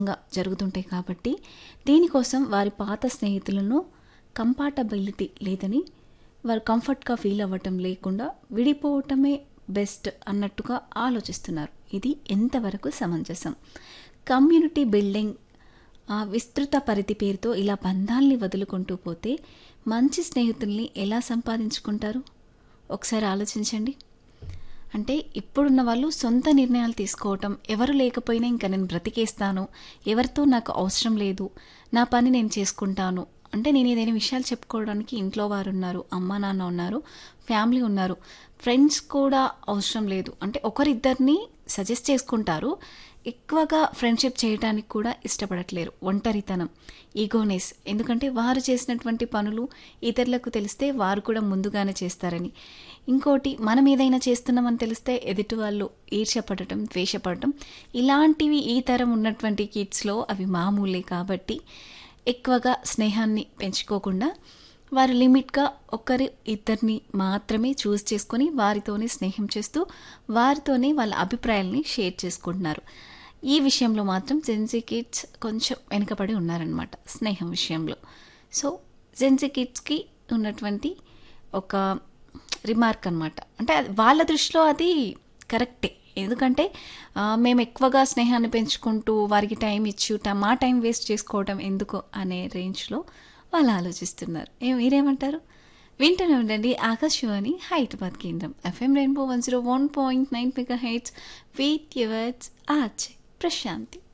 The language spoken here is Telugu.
గా జరుగుతుంటాయి కాబట్టి దీనికోసం వారి పాత స్నేహితులను కంపాటబిలిటీ లేదని వారు కంఫర్ట్గా ఫీల్ అవ్వటం లేకుండా విడిపోవటమే బెస్ట్ అన్నట్టుగా ఆలోచిస్తున్నారు ఇది ఎంతవరకు సమంజసం కమ్యూనిటీ బిల్డింగ్ ఆ విస్తృత పరిధి పేరుతో ఇలా బంధాల్ని వదులుకుంటూ పోతే మంచి స్నేహితుల్ని ఎలా సంపాదించుకుంటారు ఒకసారి ఆలోచించండి అంటే ఇప్పుడున్న వాళ్ళు సొంత నిర్ణయాలు తీసుకోవటం ఎవరు లేకపోయినా ఇంకా నేను బ్రతికేస్తాను ఎవరితో నాకు అవసరం లేదు నా పని నేను చేసుకుంటాను అంటే నేను ఏదైనా విషయాలు చెప్పుకోవడానికి ఇంట్లో వారు ఉన్నారు అమ్మ నాన్న ఉన్నారు ఫ్యామిలీ ఉన్నారు ఫ్రెండ్స్ కూడా అవసరం లేదు అంటే ఒకరిద్దరిని సజెస్ట్ చేసుకుంటారు ఎక్కువగా ఫ్రెండ్షిప్ చేయడానికి కూడా ఇష్టపడట్లేరు ఒంటరితనం ఈగోనెస్ ఎందుకంటే వారు చేసినటువంటి పనులు ఇతరులకు తెలిస్తే వారు కూడా ముందుగానే చేస్తారని ఇంకోటి మనం ఏదైనా చేస్తున్నామని తెలిస్తే ఎదుటి వాళ్ళు ఈర్ష్యపడటం ద్వేషపడటం ఇలాంటివి ఈ తరం ఉన్నటువంటి కిడ్స్లో అవి మామూలే కాబట్టి ఎక్కువగా స్నేహాన్ని పెంచుకోకుండా వారు లిమిట్గా ఒకరి ఇద్దరిని మాత్రమే చూస్ చేసుకొని వారితోనే స్నేహం చేస్తూ వారితోనే వాళ్ళ అభిప్రాయాల్ని షేర్ చేసుకుంటున్నారు ఈ విషయంలో మాత్రం జెన్సీ కిడ్స్ కొంచెం వెనుకబడి ఉన్నారనమాట స్నేహం విషయంలో సో జెన్సీ కిడ్స్కి ఉన్నటువంటి ఒక రిమార్క్ అనమాట అంటే అది వాళ్ళ దృష్టిలో అది కరెక్టే ఎందుకంటే ఆ, మేము ఎక్కువగా స్నేహాన్ని పెంచుకుంటూ వారికి టైం ఇచ్చి ట- మా టైం వేస్ట్ చేసుకోవడం ఎందుకు అనే రేంజ్లో వాళ్ళు ఆలోచిస్తున్నారు ఏ మీరేమంటారు వింటూనే ఉండండి ఆకాశవాణి హైదరాబాద్ కేంద్రం F M rainbow one zero one point nine megahertz with yours H Prashanti